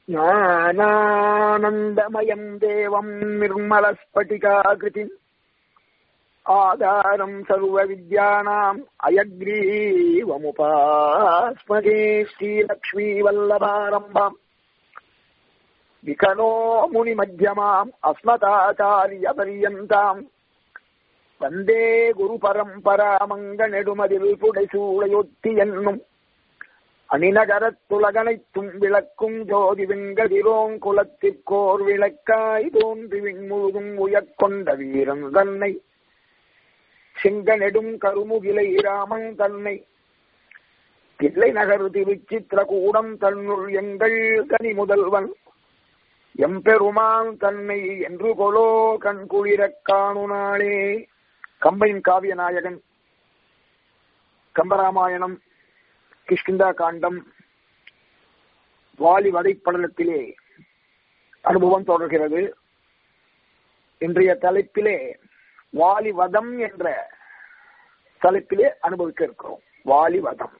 ஞானானந்தமயம் தேவம் நிர்மலஸ்பட்டிகாகிருதிம் ஆதாரம் சர்வ வித்யானாம் அயக்ரீவமுபாஸ்மகே ஸ்ரீலக்ஷ்மீ வல்லபாரம்பாம் விகனோ முனிமத்தியமாம் அஸ்மதாச்சாரிய பரியந்தாம் வந்தே குரு பரம்பராமங்க நெடுமதில் புடைசூழையொத்தி என்னும் அணிநகரத்துலகனைத்தும் விளக்கும் ஜோதி வெங்கதிரோங் குலத்திற்கோர் விளக்காய் தோன்றி விண்முழுதும் உயர்கொண்ட வீரன் தன்னை செங்கநெடும் கருமுகிலை ராமன் தன்னை தில்லை நகர் திருச்சித்திரகூடம் தன்னுள் எங்கள் கனி முதல்வன் எம்பெருமான் தன்னை என்று கொலோ கண் குளிரக் காணு நாளே கம்பையின் காவிய நாயகன் கம்பராமாயணம் கிஷ்கிந்தா காண்டம் வாலி வதைப்படலத்திலே அனுபவம் தொடர்கிறது இன்றைய தலைப்பிலே வாலி வதம் என்ற தலைப்பிலே அனுபவிக்க இருக்கிறோம் வாலி வதம்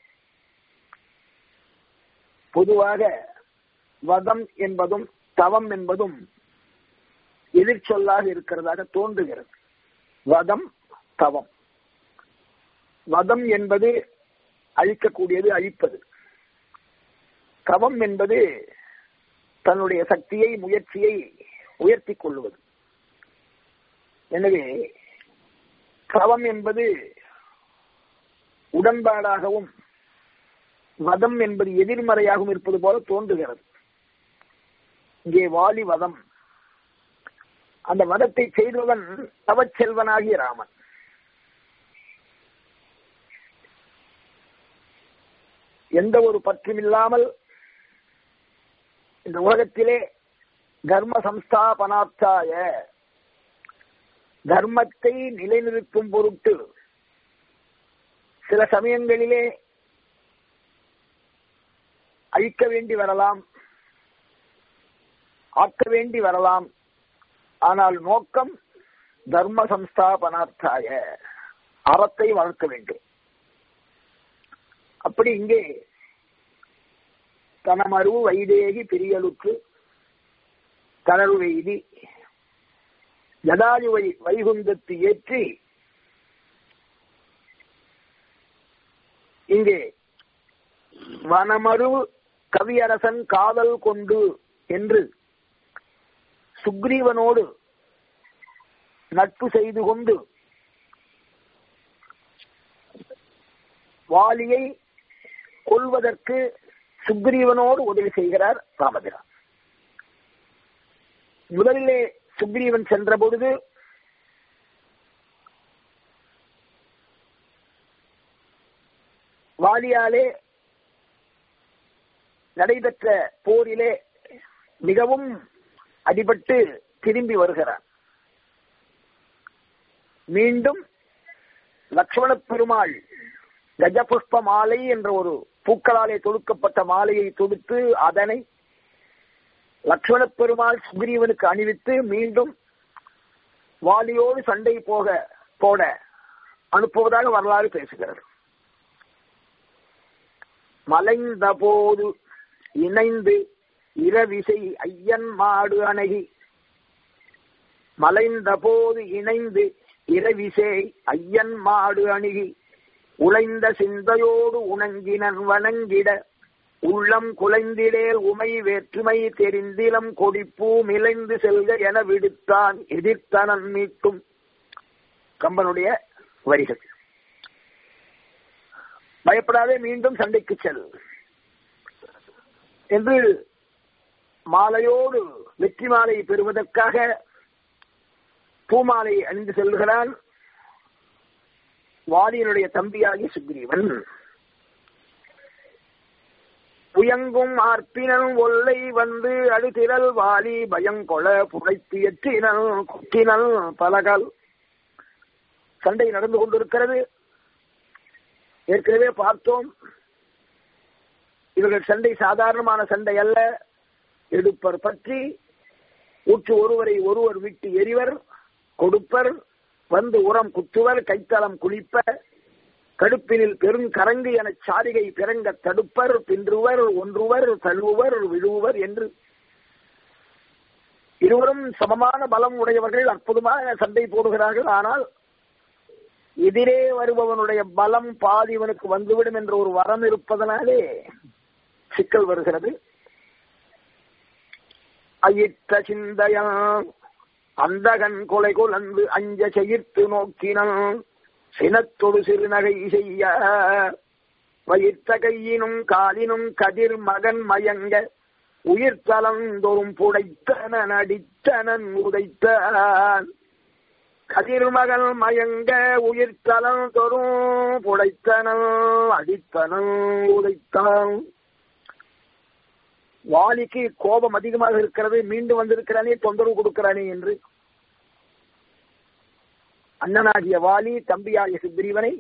பொதுவாக வதம் என்பதும் தவம் என்பதும் எதிர்ச்சொல்லாக இருக்கிறதாக தோன்றுகிறது வதம் தவம் வதம் என்பது அழிக்கக்கூடியது அழிப்பது தவம் என்பது தன்னுடைய சக்தியை முயற்சியை உயர்த்தி கொள்வது எனவே தவம் என்பது உடன்பாடாகவும் வதம் என்பது எதிர்மறையாகவும் இருப்பது போல தோன்றுகிறது இங்கே வாலி வதம் அந்த வதத்தை செய்தவன் தவச்செல்வனாகிய ராமன் எந்த ஒரு பற்றுமில்லாமல் இந்த உலகத்திலே தர்ம சம்ஸ்தாபனார்த்தாய தர்மத்தை நிலைநிறுத்தும் பொருட்டு சில சமயங்களிலே அழிக்க வேண்டி வரலாம் ஆக்க வேண்டி வரலாம் ஆனால் நோக்கம் தர்ம சம்ஸ்தாபனார்த்தாய அறத்தை வளர்க்க வேண்டும் அப்படி இங்கே தனமரு வைதேகி பிரியலுக்கு தனரு வைதி ஜடாயுவை வைகுந்தத்து ஏற்றி இங்கே வனமரு கவியரசன் காதல் கொண்டு என்று சுக்ரீவனோடு நட்பு செய்து கொண்டு வாலியை கொள்வதற்கு சுக்ரீவனோடு உதவி செய்கிறார் ராமபிரான் முதலிலே சுக்ரீவன் சென்ற பொழுது வாலியாலே நடைபெற்ற போரிலே மிகவும் அடிபட்டு திரும்பி வருகிறார் மீண்டும் லக்ஷ்மண பெருமாள் கஜபுஷ்ப மாலை என்ற ஒரு பூக்களாலே தொடுக்கப்பட்ட மாலையை தொடுத்து அதனை லக்ஷ்மண பெருமாள் சுக்ரீவனுக்கு அணிவித்து மீண்டும் வாலியோடு சண்டை போக போட அனுப்புவதாக வரலாறு பேசுகிறது மலைந்த போது இணைந்து இரவிசை ஐயன் மாடு அணகி மலைந்த போது இணைந்து இரவிசை ஐயன் மாடு அணுகி உழைந்த சிந்தையோடு உணங்கினன் வணங்கிட உள்ளம் குலைந்திடேல் உமை வேற்றுமை தெரிந்திலம் கொடிப்பூ மிளைந்து செல்க என விடுத்தான் எதிர்த்தனன் மீட்டும் கம்பனுடைய வரிகள் பயப்படாதே மீண்டும் சண்டைக்கு செல் என்று மாலையோடு வெற்றி மாலை பெறுவதற்காக பூமாலை அணிந்து செல்கிறான் வாலியனுடைய தம்பியாகிய சுக்ரீவன் புயங்கும் ஆர்ப்பினல் ஒல்லை வந்து அழுதிரல் வாலி பயங்கொள புகைத்து எற்றினல் குத்தினல் பலகல் சண்டை நடந்து கொண்டிருக்கிறது ஏற்கனவே பார்த்தோம் இவர்கள் சண்டை சாதாரணமான சண்டை அல்ல எடுப்பர் பற்றி ஊற்று ஒருவரை ஒருவர் விட்டு எரிவர் கொடுப்பர் வந்து உரம் குத்துவர் கைத்தளம் குளிப்ப கடுப்பினில் பெருங்கரங்கு என சாரிகை பிறங்க தடுப்பர் பின்றுவர் ஒன்றுவர் தழுவுவர் விழுவர் என்று இருவரும் சமமான பலம் உடையவர்கள் அற்புதமாக சண்டை போடுகிறார்கள் ஆனால் எதிரே வருபவனுடைய பலம் பாதி இவனுக்கு வந்துவிடும் என்ற ஒரு வரம் இருப்பதனாலே சிக்கல் வருகிறது அயிற்ற சிந்தையன் அந்தகன் கொலை குலந்து அஞ்ச செயிர்த்து நோக்கினன் சினத்தொடு சிறுநகை செய்ய வயிற்ற கையினும் காலினும் கதிர் மகன் மயங்க உயிர் தளந்தொரும் புடைத்தனன் அடித்தனன் உதைத்தான் கதிர்மகள் மயங்க உயிர் தளந்தொரும் புடைத்தனன் அடித்தனன் உதைத்தான் வாலிக்கு கோபம் அதிகமாக இருக்கிறது மீண்டும் வந்திருக்கிறானே தொந்தரவு கொடுக்கிறானே என்று அண்ணனாகிய வாலி தம்பியாகிய சுக்ரீவனை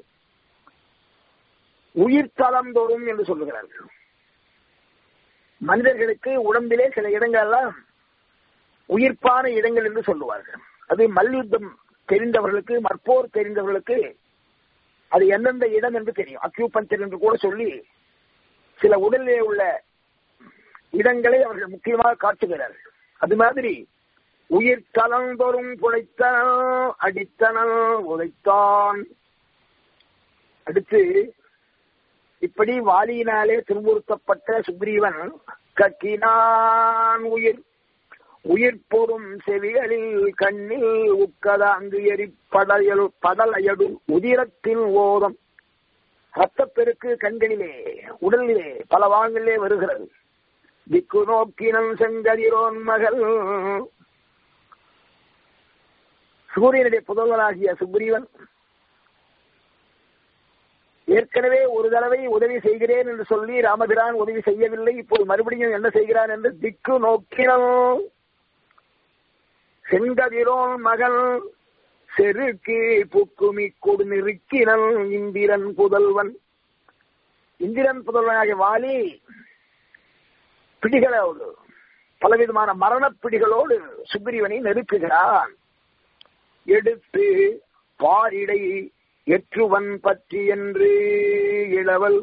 உயிர் தளம் தோறும் என்று சொல்லுகிறார்கள் மனிதர்களுக்கு உடம்பிலே சில இடங்கள்லாம் உயிர்ப்பான இடங்கள் என்று சொல்லுவார்கள் அது மல்யுத்தம் தெரிந்தவர்களுக்கு மற்போர் தெரிந்தவர்களுக்கு அது எந்தெந்த இடம் என்று தெரியும் அக்யூபஞ்சர் என்று கூட சொல்லி சில உடலிலே உள்ள இடங்களை அவர்கள் முக்கியமாக காட்டுகிறார்கள் அது மாதிரி உயிர் தளந்தோறும் புழைத்தனல் அடித்தனல் உதைத்தான் அடுத்து இப்படி வாலியினாலே துன்புறுத்தப்பட்ட சுக்ரீவன் கக்கினான் உயிர் உயிர் பொறும் செவிகளில் கண்ணில் உக்கதாங்கு எரி படையல் படலையடு உதிரத்தின் ஓதம் ரத்தப்பெருக்கு கண்களிலே உடலிலே பல வாங்களிலே வருகிறது திக்கு நோக்கினன் செங்கதிரோன் மகள் சூரியனுடைய புதல்வனாகிய சுக்ரீவன் ஏற்கனவே ஒரு தடவை உதவி செய்கிறேன் என்று சொல்லி ராமபிரான் உதவி செய்யவில்லை இப்போது மறுபடியும் என்ன செய்கிறான் என்று திக்கு நோக்கினோ செங்கதிரோன் மகள் செருக்கு புக்குமி கொடு நெருக்கினன் இந்திரன் புதல்வன் இந்திரன் புதல்வனாகிய வாலி பிடிகளோடு பலவிதமான மரணப் பிடிகளோடு சுக்ரீவனை நெருக்குகிறான் எடுத்து பாரிடை எற்றுவன் பற்றி என்று இளவல்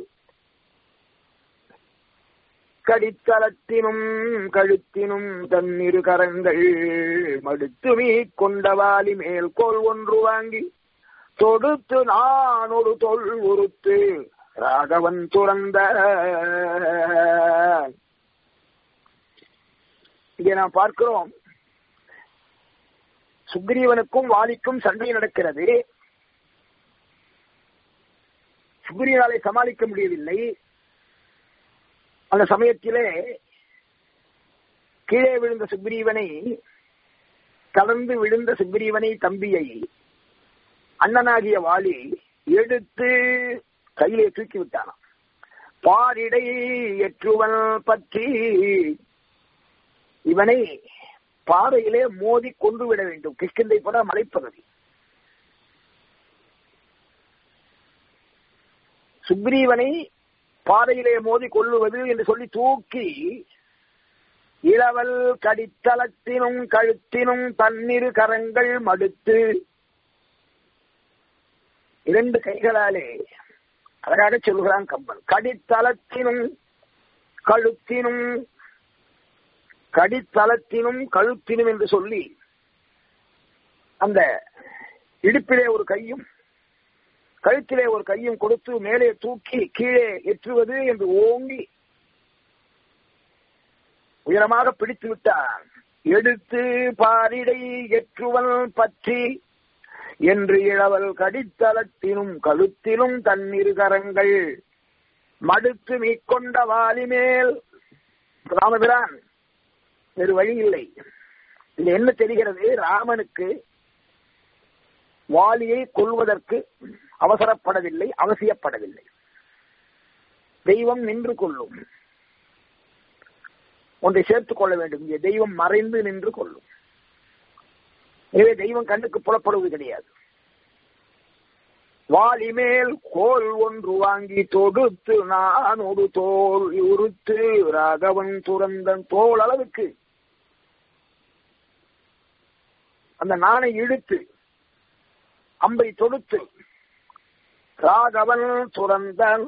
கடித்தளத்தினும் கழுத்தினும் தன்னிரு கரங்கள் மடுத்துமீ கொண்டவாலி மேல் கோல் ஒன்று வாங்கி தொடுத்து நான் ஒரு தொல் உறுத்து ராகவன் துறந்த இங்கே நாம் பார்க்கிறோம் சுக்ரீவனுக்கும் வாலிக்கும் சண்டை நடக்கிறது சுக்ரீவனாலை சமாளிக்க முடியவில்லை அந்த சமயத்திலே கீழே விழுந்த சுக்ரீவனை கலந்து விழுந்த சுக்ரீவனை தம்பியை அண்ணனாகிய வாலி எடுத்து கையிலே தூக்கி விட்டானாம் பாரிடை எற்றுவன் பற்றி இவனை பாறையிலே மோதி கொண்டு விட வேண்டும் கிஷ்கிந்தை போல மலைப்பகுதி சுக்ரீவனை பாதையிலே மோதி கொள்ளுவது என்று சொல்லி தூக்கி இளவல் கடித்தளத்தினும் கழுத்தினும் தன்னிரு கரங்கள் மடுத்து இரண்டு கைகளாலே அழகாக சொல்கிறான் கம்பன் கடித்தளத்தினும் கழுத்தினும் கடித்தளத்தினும் கழுத்தினும் என்று சொல்லி அந்த இடுப்பிலே ஒரு கையும் கழுத்திலே ஒரு கையும் கொடுத்து மேலே தூக்கி கீழே எற்றுவது என்று ஓங்கி உயரமாக பிடித்து விட்டான் எடுத்து பாரிடை எற்றுவல் பற்றி என்று இளவல் கடித்தளத்தினும் கழுத்திலும் தன்னிரு கரங்கள் மடுத்து மீக்கொண்ட வாலி மேல் ராமபிரான் வேறு வழி இல்லை இது என்ன தெரிகிறது ராமனுக்கு வாலியை கொள்வதற்கு அவசரப்படவில்லை அவசியப்படவில்லை தெய்வம் நின்று கொள்ளும் ஒன்றை சேர்த்துக் கொள்ள வேண்டும் இங்கே தெய்வம் மறைந்து நின்று கொள்ளும் எனவே தெய்வம் கண்ணுக்கு புலப்படுவது கிடையாது வாலி மேல் கோல் ஒன்று வாங்கி தொடுத்து நான் ஒரு தோல் உறுத்து ராகவன் துறந்தன் தோல் அளவுக்கு அந்த நாணை இழுத்து அம்பை தொடுத்து ராகவன் துறந்தான்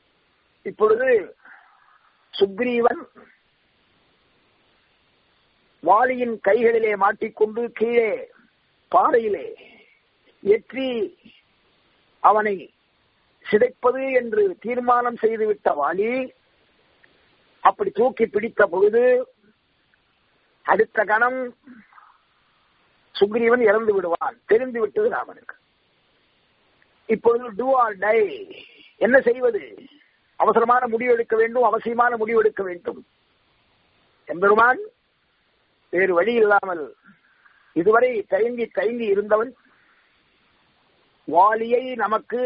இப்பொழுது சுக்ரீவன் வாளியின் கைகளிலே மாட்டிக்கொண்டு கீழே பாறையிலே எற்றி அவனை சிதைப்பது என்று தீர்மானம் செய்துவிட்ட வாலி அப்படி தூக்கி பிடித்த பொழுது அடுத்த கணம் சுக்ரீவன் இறந்து விடுவான் தெரிந்து விட்டது ராமனுக்கு இப்பொழுது டூ ஆர் டை என்ன செய்வது அவசரமான முடிவு எடுக்க வேண்டும் அவசியமான முடிவு எடுக்க வேண்டும் எம்பெருமான் வேறு வழி இல்லாமல் இதுவரை தயங்கி தயங்கி இருந்தவன் வாலியை நமக்கு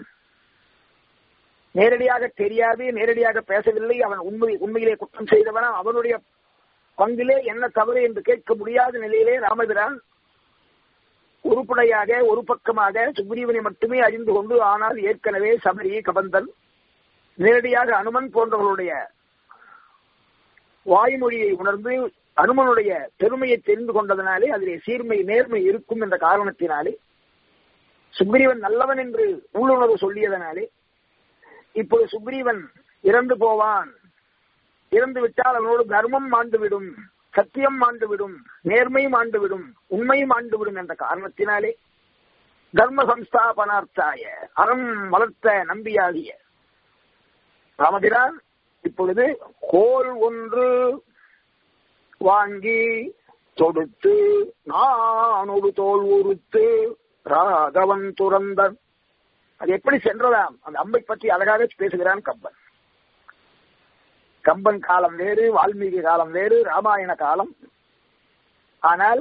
நேரடியாக தெரியாது நேரடியாக பேசவில்லை அவன் உண்மை உண்மையிலே குற்றம் செய்தவனா அவனுடைய பங்கிலே என்ன தவறு என்று கேட்க முடியாத நிலையிலே ராமபிரான் உருப்படையாக ஒரு பக்கமாக சுக்ரீவனை மட்டுமே அறிந்து கொண்டு ஆனால் ஏற்கனவே சபரி கபந்தன் நேரடியாக அனுமன் போன்றவர்களுடைய வாய்மொழியை உணர்ந்து அனுமனுடைய பெருமையை தெரிந்து கொண்டதனாலே அதிலே சீர்மை நேர்மை இருக்கும் என்ற காரணத்தினாலே சுக்ரீவன் நல்லவன் என்று உள்ளுணர்வு சொல்லியதனாலே இப்போது சுக்ரீவன் இறந்து போவான் இறந்து விட்டால் அவனோடு தர்மம் மாண்டுவிடும் சத்தியம் மாண்டுவிடும் நேர்மை மாண்டுவிடும் உண்மை மாண்டுவிடும் என்ற காரணத்தினாலே தர்ம சம்ஸ்தாபனார்த்தாய அறம் வளர்த்த நம்பியாகிய ராமபிரான் இப்பொழுது கோல் ஒன்று வாங்கி தொடுத்து நான் ஒரு தோல் உறுத்து ராகவன் துறந்தன் அது எப்படி சென்றதாம் அந்த அம்பை பற்றி அழகாக பேசுகிறான் கம்பன் கம்பன் காலம் வேறு வால்மீகி காலம் வேறு ராமாயண காலம் ஆனால்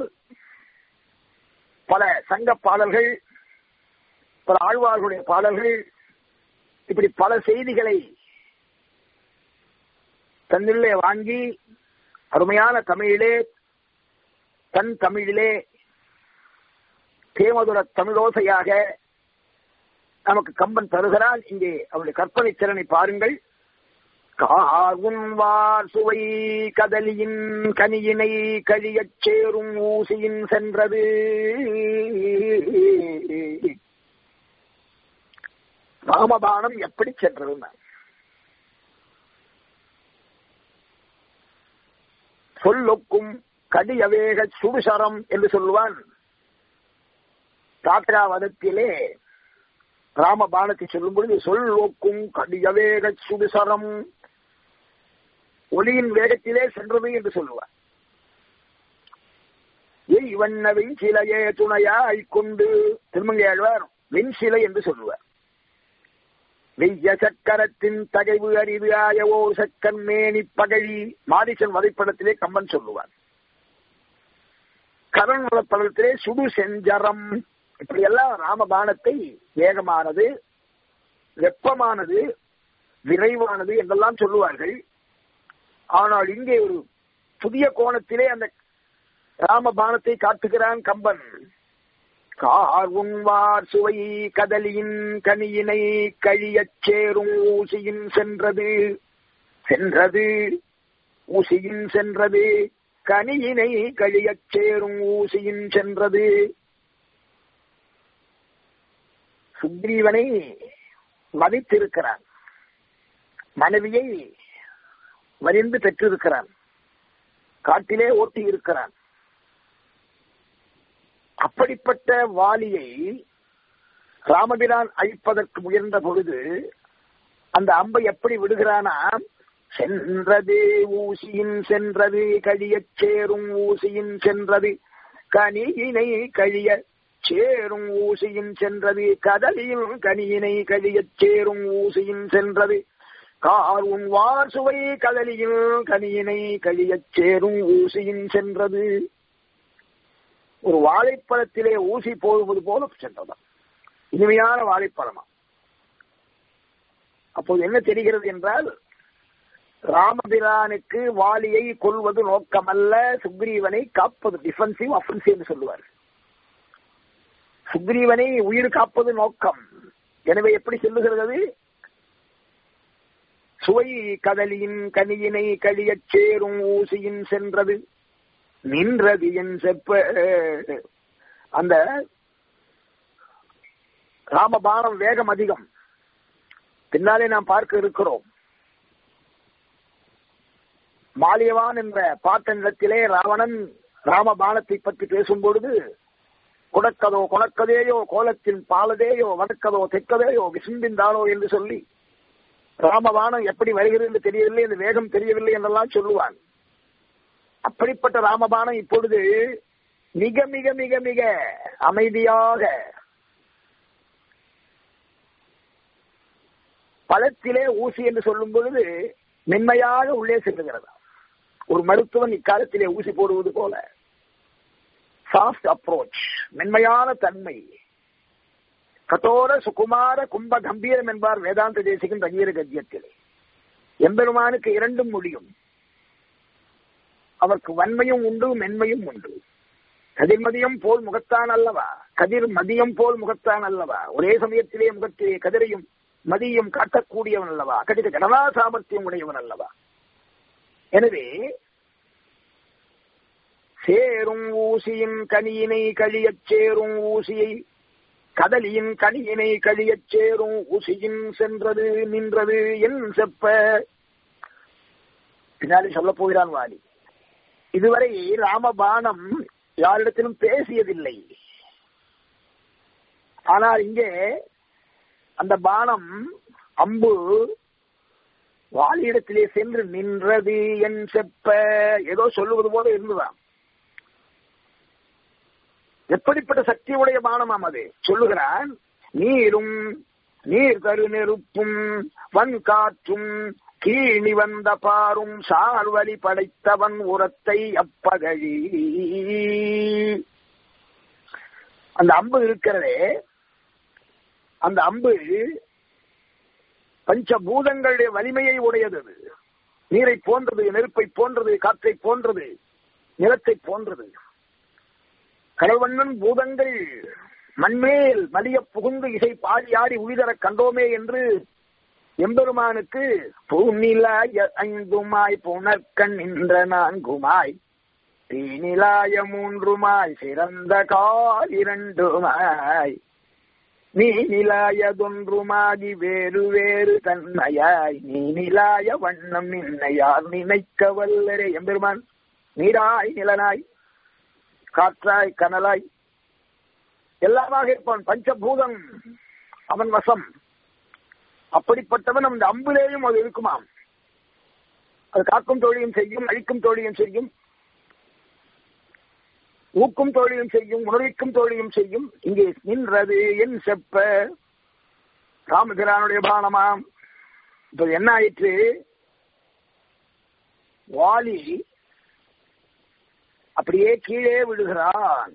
பல சங்க பாடல்கள் பல ஆழ்வார்களுடைய பாடல்கள் இப்படி பல செய்திகளை தன்னிலே வாங்கி அருமையான தமிழிலே தன் தமிழிலே தேமதுர தமிழோசையாக நமக்கு கம்பன் தருகிறான் இங்கே அவருடைய கற்பனை திறனை பாருங்கள் கார்வுன்வார் சுவை கதலியின் கனியினை கழியச் சேரும் ஊசியின் சென்றது ராமபானம் எப்படி சென்றது சொல்லொக்கும் கடியவேக சுடுசரம் என்று சொல்லுவான் தாத்ராவதத்திலே ராமபானத்தை சொல்லும் பொழுது சொல்லோக்கும் கடியவேக சுடுசரம் ஒளியின் வேகத்திலே சென்றது என்று சொல்லுவார் இவண்ண வெண்சிலையே துணையாய் கொண்டு திருமங்கையாழ்வார் வெண்சிலை என்று சொல்லுவார் வெய்ய சக்கரத்தின் தகைவு அறிவு ஆயவோ சக்கன் மேனி பகழி மாரிசன் வதைப்படத்திலே கம்பன் சொல்லுவார் கரண் வளப்படத்திலே சுடு செஞ்சரம் இப்படியெல்லாம் ராமபானத்தை வேகமானது வெப்பமானது விரைவானது என்றெல்லாம் சொல்லுவார்கள் ஆனால் இங்கே ஒரு புதிய கோணத்திலே அந்த ராமபானத்தை காட்டுகிறான் கம்பன் கார் உண்வார் சுவை கதலியின் கனியினை கழியச் சேரும் ஊசியின் சென்றது சென்றது ஊசியின் சென்றது கனியினை கழியச் சேரும் ஊசியின் சென்றது சுக்ரீவனை வதித்திருக்கிறான் மனைவியை வரிந்து பெற்றிருக்கிறான் காட்டிலே ஓட்டி இருக்கிறான் அப்படிப்பட்ட வாலியை ராமபிரான் அழிப்பதற்கு முயன்ற பொழுது அந்த அம்பை எப்படி விடுகிறானா சென்றது ஊசியின் சென்றது கழியச் சேரும் ஊசியின் சென்றது கனியினை கழிய சேரும் ஊசியின் சென்றது கதலியில் கனியினை கழியச் சேரும் ஊசியின் சென்றது கார் உன் வார் சுவை கதலியில் கனியினை கழியச் சேரும் ஊசியின் சென்றது ஒரு வாழைப்பழத்திலே ஊசி போடுவது போல சென்றதாம் இனிமையான வாழைப்பழமா அப்போது என்ன தெரிகிறது என்றால் ராமபிரானுக்கு வாலியை கொள்வது நோக்கமல்ல சுக்ரீவனை காப்பது டிஃபென்சிவ் அஃபென்சிவ் என்று சொல்லுவார் சுக்ரீவனை உயிர் காப்பது நோக்கம் எனவே எப்படி சொல்லுகிறது சுவை கதலியின் கனியினை கழியச் சேரும் ஊசியின் சென்றது நின்றது என் செப்ப அந்த ராமபாரம் வேகம் அதிகம் பின்னாலே நாம் பார்க்க இருக்கிறோம் மாலியவான் என்ற பாட்டனிடத்திலே ராவணன் ராமபானத்தை பற்றி பேசும் பொழுது குடக்கதோ குணக்கதேயோ கோலத்தின் பாலதேயோ வடக்கதோ தெற்கதேயோ விசும்பிந்தாலோ என்று சொல்லி ராமபானம் எப்படி வருகிறது என்று தெரியவில்லை இந்த வேகம் தெரியவில்லை என்றெல்லாம் சொல்லுவான் அப்படிப்பட்ட ராமபானம் இப்பொழுது மிக மிக மிக மிக அமைதியாக பழத்திலே ஊசி என்று சொல்லும் பொழுது மென்மையாக உள்ளே செல்லுகிறது ஒரு மருத்துவன் இக்காலத்திலே ஊசி போடுவது போல சாஃப்ட் அப்ரோச் மென்மையான தன்மை கட்டோர சுகுமார கும்ப கம்பீரம் என்பார் வேதாந்த தேசிகன் ரஜீர கத்தியத்திலே எம்பெருமானுக்கு இரண்டும் முடியும் அவருக்கு வன்மையும் உண்டு மென்மையும் உண்டு கதிர்மதியம் போல் முகத்தான் அல்லவா கதிர் மதியம் போல் முகத்தான் அல்லவா ஒரே சமயத்திலே முகத்திலே கதிரையும் மதியம் காட்டக்கூடியவன் அல்லவா கடித கடனா சாமர்த்தியம் உடையவன் அல்லவா எனவே சேரும் ஊசியின் கனியினை கழியச் சேரும் ஊசியை கதலியின் கனியினை கழியச் சேரும் ஊசியின் சென்றது நின்றது என் செப்ப பின்னாடி சொல்ல போகிறான் வாலி இதுவரை ராமபானம் யாரிடத்திலும் பேசியதில்லை ஆனால் இங்கே அந்த பானம் அம்பு வாலியிடத்திலே சென்று நின்றது என் செப்ப ஏதோ சொல்லுவது போல இருந்துதான் எப்படிப்பட்ட சக்தியுடைய பானமாம் அது சொல்லுகிறான் நீரும் நீர் கரு நெருப்பும் வன் காற்றும் கீழி வந்த பாரும் சார்வழி படைத்தவன் உரத்தை அப்பகழி அந்த அம்பு இருக்கிறதே அந்த அம்பு பஞ்சபூதங்களுடைய வலிமையை உடையது அது நீரை போன்றது நெருப்பை போன்றது காற்றை போன்றது நிலத்தை போன்றது கடல்வண்ணன் பூதங்கள் மண்மேல் மலிய புகுந்து இசை பாடி ஆடி உயிதர கண்டோமே என்று எம்பெருமானுக்கு பூநிலாய ஐந்துமாய் புனர்கண் நின்ற நான்குமாய் தீநிலாய மூன்றுமாய் சிறந்த கால் இரண்டுமாய் நீ நிலாயதொன்றுமாகி வேறு வேறு தன்மையாய் நீ நிலாய வண்ணம் நின்னையார் நினைக்க வல்லரே எம்பெருமான் நீராய் நிலனாய் காற்றாய் கனலாய் எல்லாமாக இருப்பான் பஞ்சபூதம் அவன் வசம் அப்படிப்பட்டவன் அந்த அம்பிலேயும் அது இருக்குமாம் அது காக்கும் தொழிலும் செய்யும் அழிக்கும் தொழிலும் செய்யும் ஊக்கும் தொழிலும் செய்யும் உணர்விக்கும் தொழிலும் செய்யும் இங்கே நின்றது என் செப்ப ராமபிரானுடைய பானமாம் இப்ப என்ன ஆயிற்று வாலி அப்படியே கீழே விழுகிறான்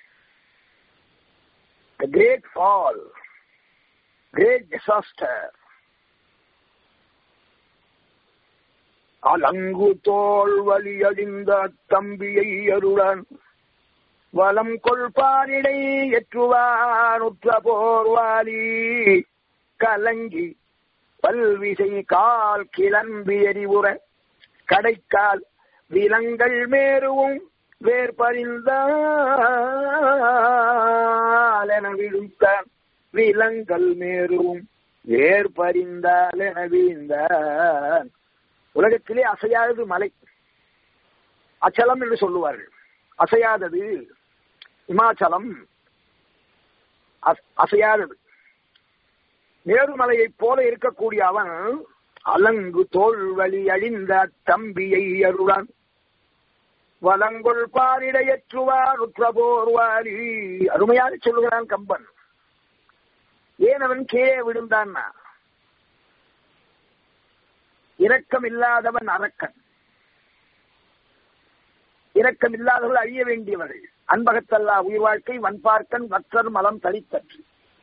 The great fall, great disaster. அலங்கு தோல் வலி அடிந்த தம்பியை அருளன் வலம் கொள்பானிடை எற்றுவான் உற்ற போர்வாலி கலங்கி பல்விசை கால் கிளம்பி எறிவுற கடைக்கால் விலங்கள் மேருவும் வேர்பறிந்தால் என விழுந்தான் விலங்கல் மேருவும் வேர்பறிந்தால் என வீழ்ந்தான் உலகத்திலே அசையாதது மலை அச்சலம் என்று சொல்லுவார்கள் அசையாதது இமாச்சலம் அசையாதது மேருமலையைப் போல இருக்கக்கூடிய அவன் அலங்கு தோல் வழி அழிந்த தம்பியை அருளான் வலங்கொள் பாரிடையற்றுவார் உற்றபோர்வாரி அருமையாக சொல்லுகிறான் கம்பன் ஏன் அவன் கீழே விழுந்தான்னா இரக்கம் இல்லாதவன் அரக்கன் இரக்கம் இல்லாதவர்கள் அழிய வேண்டியவர்கள் அன்பகத்தல்லா உயிர் வாழ்க்கை வன்பார்க்கன் வற்றர் மலம் தளித்தற்று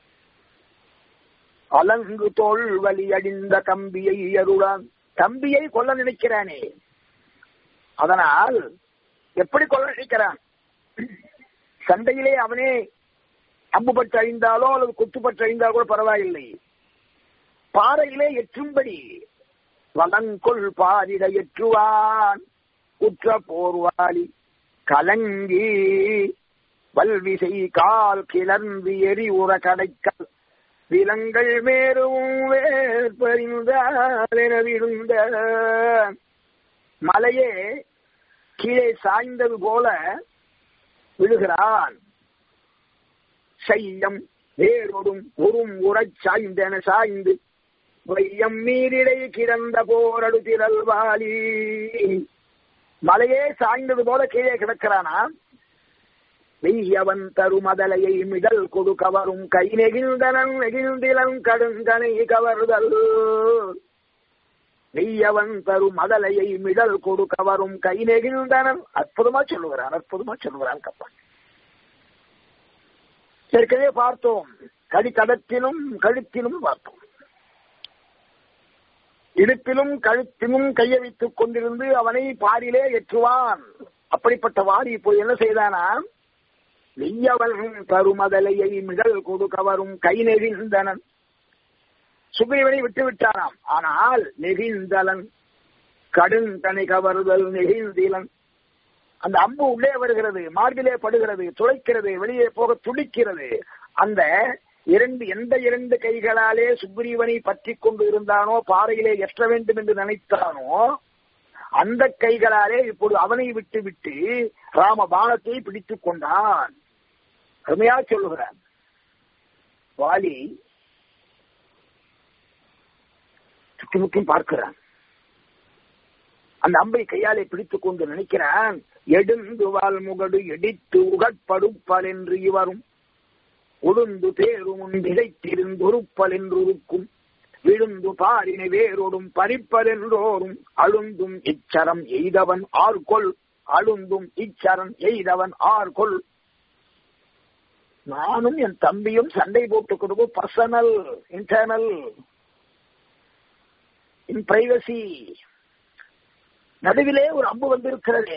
அலங்கு தோல் வலி அடிந்த கம்பியை அருளான் தம்பியை கொல்ல நினைக்கிறானே அதனால் எப்படி கொல்ல நினைக்கிறான் சண்டையிலே அவனே அம்பு பட்டு அழிந்தாலோ அல்லது குத்து பட்டு அழிந்தாலோ கூட பரவாயில்லை பாறையிலே எற்றும்படி வளங்கொள் பாரிட எற்றுவான் குற்ற போர்வாளி கலங்கி வல்விசை கால் கிளர்ந்து எரி உற கடைக்கல் விலங்கள் மேரும் வேற்பறிந்தால் என விழுந்த மலையே கீழே சாய்ந்தது போல விழுகிறான் செய்யம் வேறொடும் ஒரும் உறச் சாய்ந்தென சாய்ந்து வையம் மீறிடை கிடந்த போரடு திரல்வாளி மலையே சாய்ந்தது போல கீழே கிடக்கிறானா வெய்யவன் தருமதலையை மிடல் கொடு கவரும் கை நெகிழ்ந்தனன் நெகிழ்ந்திலன் கடுங்கனை கவர்தல் வெய்யவன் தரும் மதலையை மிடல் கொடு கவரும் கை நெகிழ்ந்தனன் அற்புதமா சொல்லுகிறான் அற்புதமா சொல்லுகிறான் கப்பன் ஏற்கனவே பார்த்தோம் கடித்தடத்திலும் கழுத்திலும் பார்த்தோம் இடுப்பிலும் கழுத்திலும் கையை வைத்துக் கொண்டிருந்து அவனை பாரிலே ஏற்றுவான் அப்படிப்பட்ட வாரி இப்போ என்ன செய்தானா வெய்யவன் தருமதலையை மிடல் கொடு கவரும் கை நெகிழ்ந்தனன் சுக்ரீவனை விட்டு விட்டாராம் ஆனால் நெகிழ்ந்தலன் கடுந்தனை கவருதல் நெகிழ்ந்திலன் அந்த அம்பு உள்ளே வருகிறது மார்பிலே படுகிறது துளைக்கிறது வெளியே போக துடிக்கிறது அந்த இரண்டு எந்த இரண்டு கைகளாலே சுக்ரீவனை பற்றி கொண்டு இருந்தானோ பாறையிலே எற்ற வேண்டும் என்று நினைத்தானோ அந்த கைகளாலே இப்பொழுது அவனை விட்டு விட்டு ராம பானத்தை பிடித்துக் கொண்டான் அருமையா சொல்லுகிறான் வாலி சுற்றுமுற்றும் பார்க்கிறான் அந்த அம்பை கையாலே பிடித்துக் கொண்டு நினைக்கிறான் எடுந்து வால் முகடு எடித்து உகட்படுப்பல் என்று இவரும் உளுந்து தேரும் திகைத்திருந்தொருப்பல் என்றுருக்கும் விழுந்து பாரினை வேரோடும் பறிப்பல் என்றோரும் அழுந்தும் இச்சரம் எய்தவன் ஆர்கொள் அழுந்தும் இச்சரம் எய்தவன் ஆர்கொள் நானும் என் தம்பியும் சண்டை போட்டுக் கொடுக்கும் பர்சனல் இன்டர்னல் இன் பிரைவசி நடுவிலே ஒரு அம்பு வந்திருக்கிறதே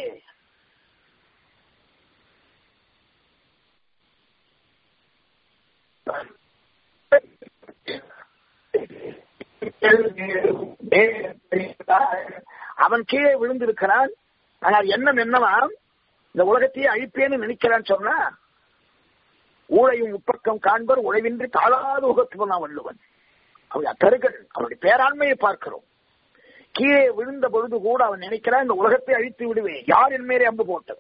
அவன் கீழே விழுந்திருக்கிறான் ஆனால் எண்ணம் என்னவா இந்த உலகத்தையே அழிப்பேன்னு நினைக்கிறான்னு சொன்னா ஊழையும் உப்பக்கம் காண்பர் உழைவின்றி தாழாத உகத்துவன் வள்ளுவன் அவருடைய தருகன் அவருடைய பேராண்மையை பார்க்கிறோம் கீழே விழுந்த பொழுது கூட அவன் நினைக்கிறான் இந்த உலகத்தை அழித்து விடுவேன் யார் என் மேலே அம்பு போட்டது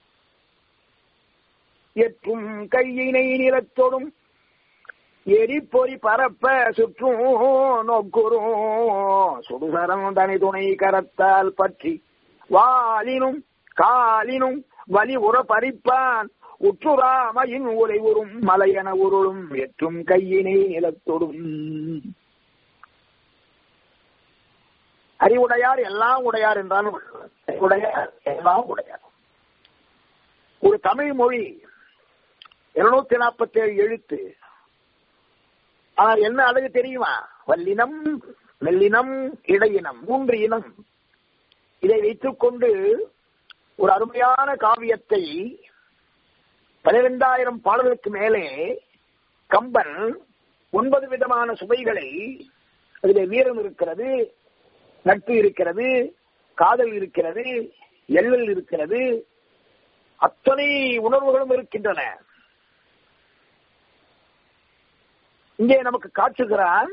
எற்றும் கையினை நிலத்தோடும் எரிப்பொறி பரப்ப சுற்றும் நோக்குறும் சுடுசரம் தனி துணை கரத்தால் பற்றி வாலினும் காலினும் வலி உற பறிப்பான் உற்றுராமையின் உரை உறும் மலையென உருளும் எற்றும் கையினை நிலத்தொடும் அறிவுடையார் எல்லாம் உடையார் என்றாலும் உடையார் எல்லாம் உடையார் ஒரு தமிழ் மொழி இருநூத்தி நாற்பத்தி ஏழு எழுத்து ஆனால் என்ன அழகு தெரியுமா வல்லினம் மெல்லினம் இடையினம் மூன்று இனம் இதை வைத்துக் கொண்டு ஒரு அருமையான காவியத்தை பனிரெண்டாயிரம் பாடலுக்கு மேலே கம்பன் ஒன்பது விதமான சுவைகளை அதிலே வீரம் இருக்கிறது நட்பு இருக்கிறது காதல் இருக்கிறது எள்ளல் இருக்கிறது அத்தனை உணர்வுகளும் இருக்கின்றன இங்கே நமக்கு காட்டுகிறான்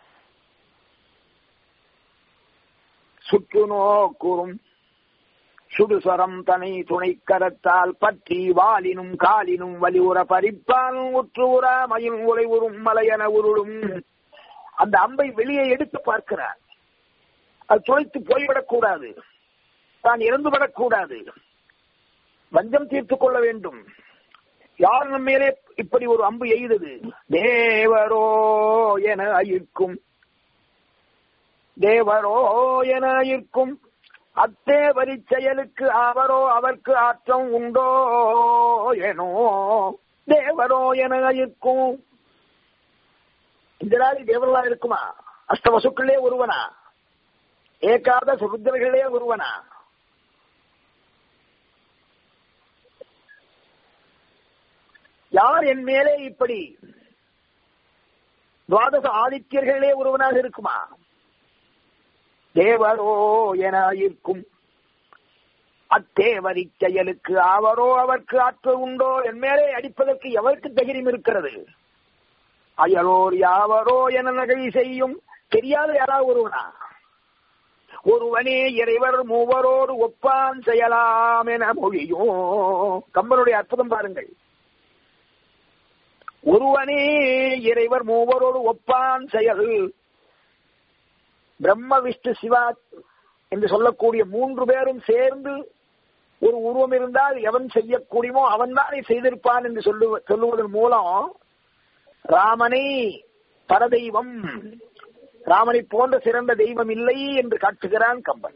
சுற்று நோக்கூறும் சுடுசரம் தனி துணை கரத்தால் பற்றி வாலினும் காலினும் வலியுற பறிப்பால் உற்று உறாமையும் உரை உறும் மலையென உருளும் அந்த அம்பை வெளியே எடுத்து பார்க்கிறார் அது துளைத்து போய்விடக்கூடாது தான் இறந்துவிடக்கூடாது வஞ்சம் தீர்த்துக் கொள்ள வேண்டும் யார் நம் மேலே இப்படி ஒரு அம்பு எய்தது தேவரோ என இருக்கும் தேவரோ என இருக்கும் அத்தேவரி செயலுக்கு அவரோ அவர்க்கு ஆற்றம் உண்டோ எனோ தேவரோ என இருக்கும் இந்த நாளை தேவர்களா இருக்குமா அஷ்டவசுக்களே ஒருவனா ஏகாத சுருத்தர்களே ஒருவனா யார் என் மேலே இப்படி துவாதச ஆதித்யர்களே ஒருவனாக இருக்குமா தேவரோ என இருக்கும் அத்தேவரி செயலுக்கு அவரோ அவருக்கு ஆற்றல் உண்டோ என் மேலே அடிப்பதற்கு எவருக்கு தைரியம் இருக்கிறது அயலோர் யாவரோ என நகை செய்யும் தெரியாத யாராவது ஒருவனா ஒருவனே இறைவர் மூவரோடு ஒப்பான் செய்யலாம் என மொழியும் கம்பனுடைய அற்புதம் பாருங்கள் ஒருவனே இறைவர் மூவரோடு ஒப்பான் செயல் பிரம்ம விஷ்ணு சிவா என்று சொல்லக்கூடிய மூன்று பேரும் சேர்ந்து ஒரு உருவம் இருந்தால் எவன் செய்யக்கூடியமோ அவன் தானே செய்திருப்பான் என்று சொல்லு சொல்லுவதன் மூலம் ராமனை பரதெய்வம் ராமனை போன்ற சிறந்த தெய்வம் இல்லை என்று காட்டுகிறான் கம்பன்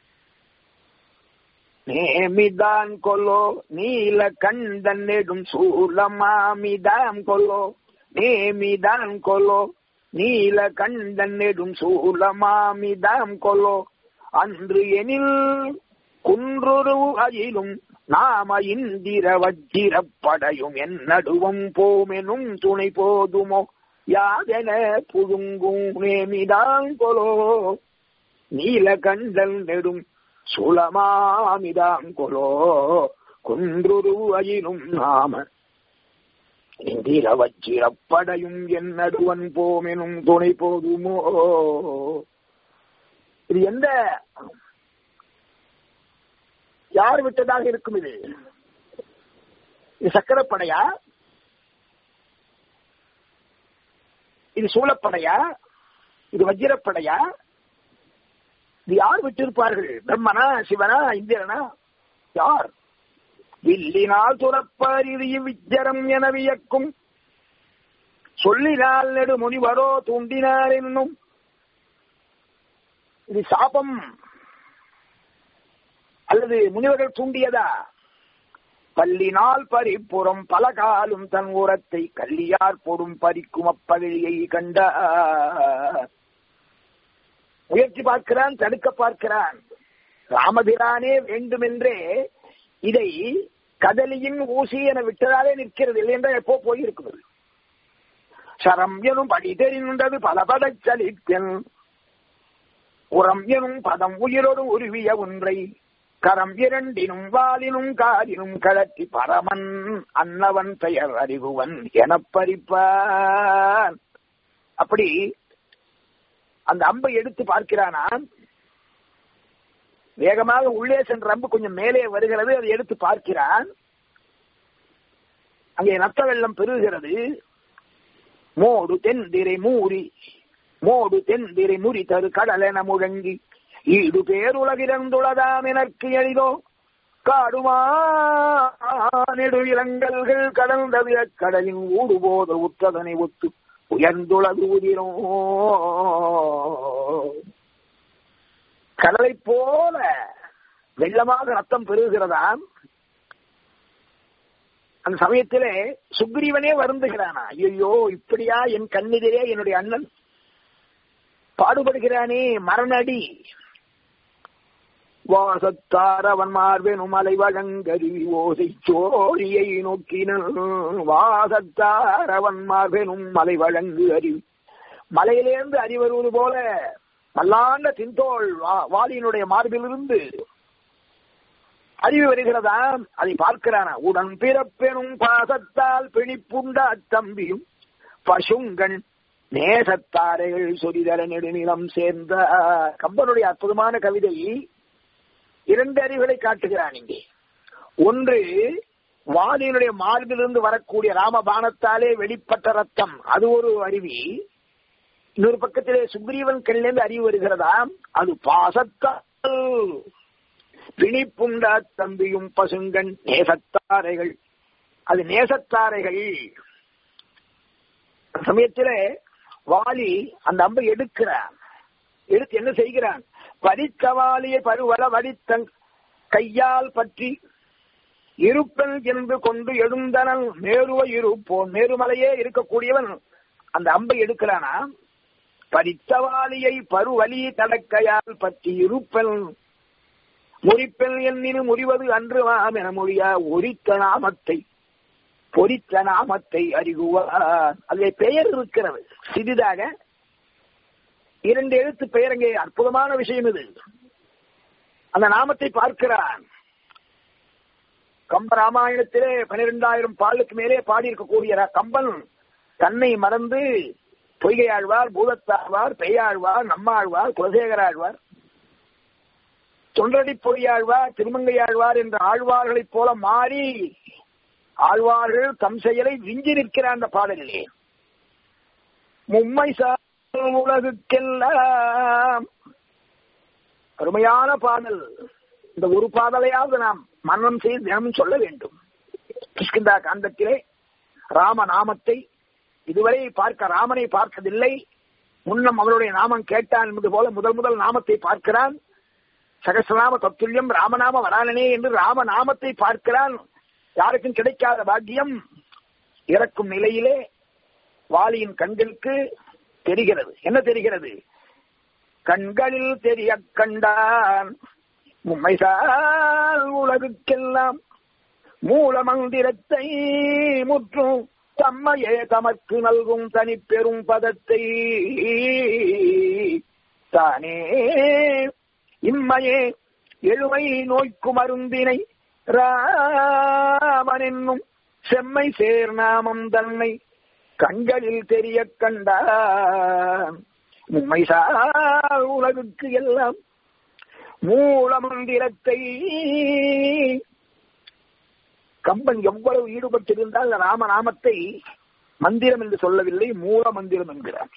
நேமிதான் கொல்லோ நீல கண்டன் நெடும் சூலமாமிதான் கொல்லோ நேமிதான் கொல்லோ நீல கண்டன் நெடும் சூலமாமிதான் கொல்லோ அன்று எனில் குன்றுரு அயிலும் நாம இந்திர வஜ்ஜிரப்படையும் என் நடுவம் போமெனும் துணை போதுமோ யாதென புழுங்கும் நேமிதான் கொலோ நீல கண்டல் நெடும் சுளமாமிதாம் கொலோ குன்றுரு அயிலும் நாம இந்திர வச்சிரப்படையும் என் நடுவன் போமெனும் துணை போதுமோ இது எந்த யார் விட்டதாக இருக்கும் இது இது சக்கரப்படையா இது சூழப்படையா இது வஜ்ரப்படையா இது யார் விட்டிருப்பார்கள் பிரம்மனா சிவனா இந்திரனா யார் வில்லினால் துறப்பரிதி விஜரம் என வியக்கும் சொல்லினால் நெடு முனிவரோ தூண்டினார் என்னும் இது சாபம் அல்லது முனிவர்கள் தூண்டியதா பல்லினால் பறிப்புறம் பல காலும் தன் உரத்தை கல்லியார் பொடும் பறிக்கும் அப்பகழியை கண்ட முயற்சி பார்க்கிறான் தடுக்க பார்க்கிறான் ராமபிரானே வேண்டுமென்றே இதை கதலியின் ஊசி என விட்டதாலே நிற்கிறது இல்லை என்றால் எப்போ போயிருக்கிறது சரம் எனும் படி தெரிந்தது பல படச் சலித்தன் உரம் எனும் பதம் உயிரோடு உருவிய ஒன்றை கரம் இரண்டினும் வாலினும் காலினும் கழற்றி பரமன் அன்னவன் பெயர் அறிவுவன் எனப் பறிப்பான் அப்படி அந்த அம்பை எடுத்து பார்க்கிறானாம் வேகமாக உள்ளே சென்ற அம்பு கொஞ்சம் மேலே வருகிறது அதை எடுத்து பார்க்கிறான் அங்கே நத்த வெள்ளம் பெருகிறது மோடு தென்திரை மூறி மோடு தென்திரை முறி தரு கடலென முழங்கி ஈடு பேருலகிறந்துள்ளதாம் எனக்கு எளிதோ காடுமா நெடு இளங்கல்கள் கடந்தது கடலின் ஊடுபோத உற்றதனை ஒத்து உயர்ந்துள்ளது உதிரோ கடலை போல வெள்ளமாக ரத்தம் பெருகிறதாம் அந்த சமயத்திலே சுக்ரீவனே வருந்துகிறானா ஐயோ இப்படியா என் கண்ணெதிரே என்னுடைய அண்ணன் பாடுபடுகிறானே மரணடி வாசத்தார் அவன் மார்பெனும் மலை வழங்கருவி ஓசை சோழியை நோக்கின வாசத்தார் அவன் மார்பெனும் மலை வழங்கு அறிவி மலையிலேருந்து அறிவருவது போல மல்லாண்ட தின்தோள் வாலியினுடைய மார்பிலிருந்து அறிவு வருகிறதா அதை பார்க்கிறானா உடன் பிறப்பெனும் பாசத்தால் பிணிப்புண்ட அத்தம்பியும் பசுங்கண் நேசத்தாரைகள் சொரிதர நெடுநிலம் சேர்ந்த கம்பனுடைய அற்புதமான கவிதை இரண்டு அறிவுகளை காட்டுகிறான் இங்கே ஒன்று வாலியினுடைய மார்பிலிருந்து வரக்கூடிய ராமபானத்தாலே வெளிப்பட்ட ரத்தம் அது ஒரு அருவி இன்னொரு பக்கத்திலே சுக்ரீவன் கண்ணிலிருந்து அறிவு வருகிறதா அது பாசத்தால் பிணிப்புண்டா தம்பியும் பசுங்கன் நேசத்தாரைகள் அது நேசத்தாரைகள் சமயத்திலே வாலி அந்த அம்பை எடுக்கிறான் எடுத்து என்ன செய்கிறான் பறித்தவாலியை பருவல வடித்தன் கையால் பற்றி இருப்பன் என்று கொண்டு எழுந்தனன் மேருவ இருப்போன் மேருமலையே இருக்கக்கூடியவன் அந்த அம்பை எடுக்கிறானா பறித்தவாலியை பருவலி தடக்கையால் பற்றி இருப்பன் முறிப்பெல் எண்ணினு முறிவது அன்று வாம் என மொழியா ஒரித்த நாமத்தை பொறித்த நாமத்தை அறிகுவார் அதில் பெயர் இருக்கிறது சிறிதாக இரண்டு எழுத்து பெயர் அங்கே அற்புதமான விஷயம் இது அந்த நாமத்தை பார்க்கிறான் கம்ப ராமாயணத்திலே பனிரெண்டாயிரம் பாலுக்கு மேலே பாடியிருக்கக்கூடிய கம்பன் தன்னை மறந்து பொய்கை ஆழ்வார் பூதத்தாழ்வார் பெய்யாழ்வார் நம்மாழ்வார் குலசேகர ஆழ்வார் தொண்டடி பொறியாழ்வார் திருமங்கையாழ்வார் என்ற ஆழ்வார்களைப் போல மாறி ஆழ்வார்கள் தம் செயலை விஞ்சி நிற்கிற அந்த பாடலிலே மும்மை உலகுக்கெல்லாம் அருமையான பாடல் இந்த ஒரு பாடலையாவது நாம் மன்னம் செய்து தினமும் சொல்ல வேண்டும் கிஷ்கிந்தா காந்தத்திலே ராம நாமத்தை இதுவரை பார்க்க ராமனை பார்த்ததில்லை முன்னம் அவருடைய நாமம் கேட்டான் என்பது போல முதல் முதல் நாமத்தை பார்க்கிறான் சகசிரநாம தத்துல்யம் ராமநாம வரானனே என்று ராமநாமத்தை பார்க்கிறான் யாருக்கும் கிடைக்காத பாக்கியம் இறக்கும் நிலையிலே வாலியின் கண்களுக்கு தெரிகிறது என்ன தெரிகிறது கண்களில் தெரிய கண்டான் உண்மைசால் உலகுக்கெல்லாம் மூல மந்திரத்தை முற்றும் தம்மையே தமக்கு நல்கும் தனி பெரும் பதத்தை தானே இம்மையே எழுமை நோய்க்கு மருந்தினை ராமன் என்னும் செம்மை சேர் நாமம் தன்னை கண்களில் தெரிய கண்டான் உண்மை சார் உலகுக்கு எல்லாம் மூல மந்திரத்தை கம்பன் எவ்வளவு ஈடுபட்டிருந்தால் ராமநாமத்தை மந்திரம் என்று சொல்லவில்லை மூல மந்திரம் என்கிறார்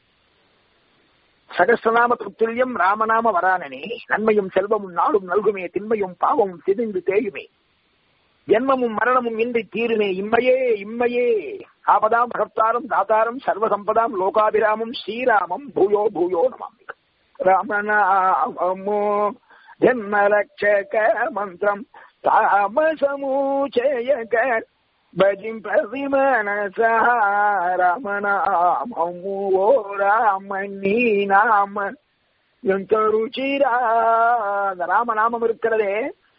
சகசிரநாம துல்லியம் ராமநாம வரானனே நன்மையும் செல்வமும் நாளும் நல்குமே திண்மையும் பாவமும் திரிந்து தேயுமே ஜென்மமும் மரணமும் இன்றி தீருமே இம்மையே இம்மையே ஆபதாம் பகத்தாரம் தாத்தாரம் சர்வசம்பதாம் லோகாபிராமம் ஸ்ரீராமம் பூயோ பூயோ நமாமி ராமநாமோ ஜன்மலட்சக மந்திரம் தாமசமூச்சயக భజిం ప్రతి మనస రామనామము ఓ రామ నీ நாம ఎంత ருச்சிரா அந்த ராமநாமம் இருக்கிறதே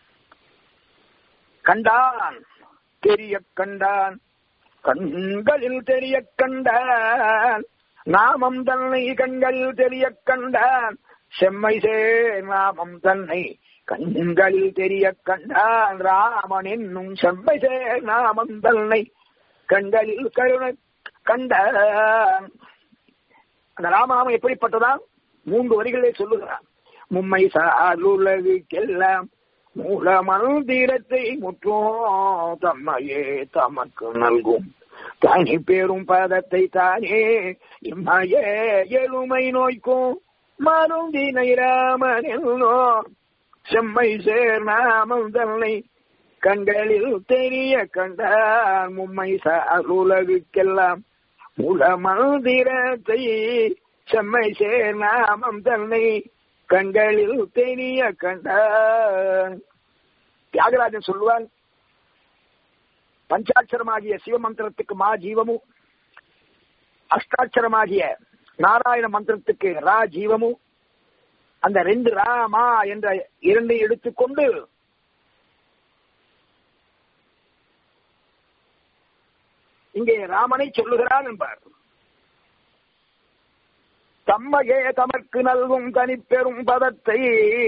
கண்டான் தெரிய கண்டான் கண்களில் தெரிய கண்டான் நாமம் தன்னை கண்களில் தெரிய கண்டான் செம்மை சே நாமம் தன்னை கண்களில் தெரிய கண்டான் ராமன் என்னும் செம்மை சே நாமம் தன்னை கண்களில் கருணை கண்டான் அந்த ராமநாமம் எப்படிப்பட்டதா மூன்று வரிகளே சொல்லுகிறான் மும்மை சாருலகுக்கெல்லாம் மூல மந்திரத்தை முற்றோ தம்மையே தமக்கு நல்கும் தனி பெரும் பதத்தை தானே இம்மையே எழுமை நோய்க்கும் மருந்தினை ராமனோ செம்மை சேர் நாமம் தன்னை கண்களில் தெரிய கண்டான் மும்மை சார் உலகுக்கெல்லாம் மூல மந்திரத்தை செம்மை சேர் நாமம் தன்னை கண்களில் தெரிய கண்டான் தியாகராஜன் சொல்லுவான் பஞ்சாட்சரமாகிய சிவமந்திரத்துக்கு மா ஜீவமும் அஷ்டாட்சரமாகிய நாராயண மந்திரத்துக்கு ரா ஜீவமும் அந்த ரெண்டு ரா மா என்ற இரண்டை எடுத்துக்கொண்டு இங்கே ராமனை சொல்லுகிறான் என்பார் தம்மையே தமர்க்கு நல்கும் தனிப்பெரும் பதத்தை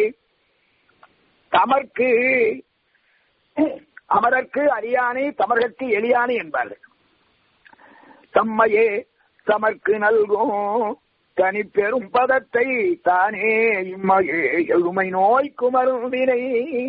தமர்க்கு அமரர்க்கு அரியானை தமர்கற்கு எளியானை என்பார்கள் தம்மையே தமர்க்கு நல்கும் தனி பெரும் பதத்தை தானே இம்மையே எழுமை நோய்க்கு மருந்தினை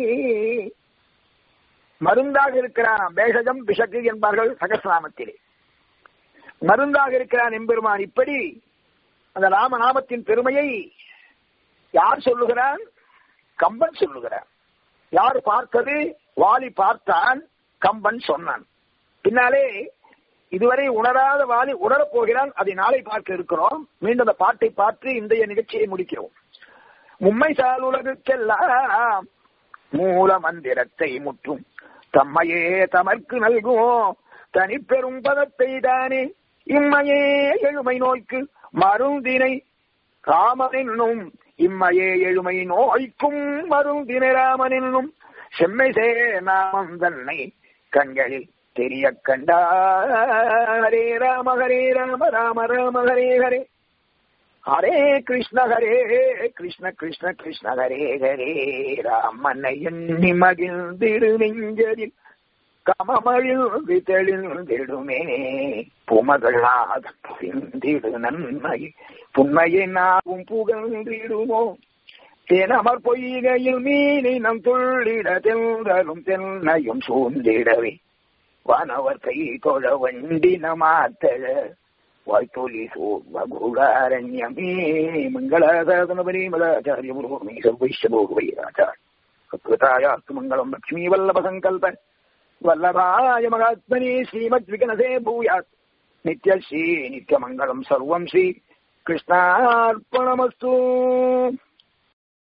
மருந்தாக இருக்கிறான் பேஷஜம் பிஷக்கு என்பார்கள் சகசிராமத்திலே மருந்தாக இருக்கிறான் எம்பெருமான் இப்படி அந்த ராமநாமத்தின் பெருமையை யார் சொல்லுகிறான் கம்பன் சொல்லுகிறான் யார் பார்த்தது வாலி பார்த்தான் கம்பன் சொன்னான் பின்னாலே இதுவரை உணராத வாலி உணரப் போகிறான் அதை நாளை பார்க்க இருக்கிறோம் மீண்டும் அந்த பாட்டை பார்த்து இன்றைய நிகழ்ச்சியை முடிக்கிறோம் மும்மை சால் உலகுக்கெல்லாம் மூல மந்திரத்தை முற்றும் தம்மையே தமர்க்கு நல்கும் தனி பெரும் பதத்தை தானே இம்மையே எழுமை நோய்க்கு மருந்தினை ராமன் என்னும் இம்மையே எழுமை நோய்க்கும் மருந்தினை ராமன் என்னும் செம்மை சே நாமம் தன்னை கண்களில் தெரிய கண்டா ஹரே ராம ஹரே ராம ராம ராம ஹரே ஹரே ஹரே கிருஷ்ண ஹரே கிருஷ்ண கிருஷ்ண கிருஷ்ண ஹரே ஹரே ராமனை எண்ணி மகிழ்ந்திடு நெஞ்சரில் கமமழிந்து தெளிந்திடுமே புமகளாத புரிந்திடு நன்மை புண்மையை நாவும் புகழ்ந்திடுமோ தேனமர் பொய்கையில் மீனினம் துள்ளிட தென்றலும் தென்னையும் சூழ்ந்திடவே வானவர் கை கொழ வண்டின மாத்தழ வாய்த்தொலி சோர்வகுடாரண்யமே மங்களாசாதன பரிமளாச்சாரிய புரோமி சர்வைஷபோகுவைராச்சார் சத்வதாயாஸ்து மங்களம் லக்ஷ்மீ வல்லப சங்கல்ப வல்லபாய மகாத்மனி ஸ்ரீமத் விகனசே பூயாத் நித்யஸ்ரீ நித்யமங்கலம் சர்வம் ஸ்ரீ கிருஷ்ணார்ப்பணமஸ்து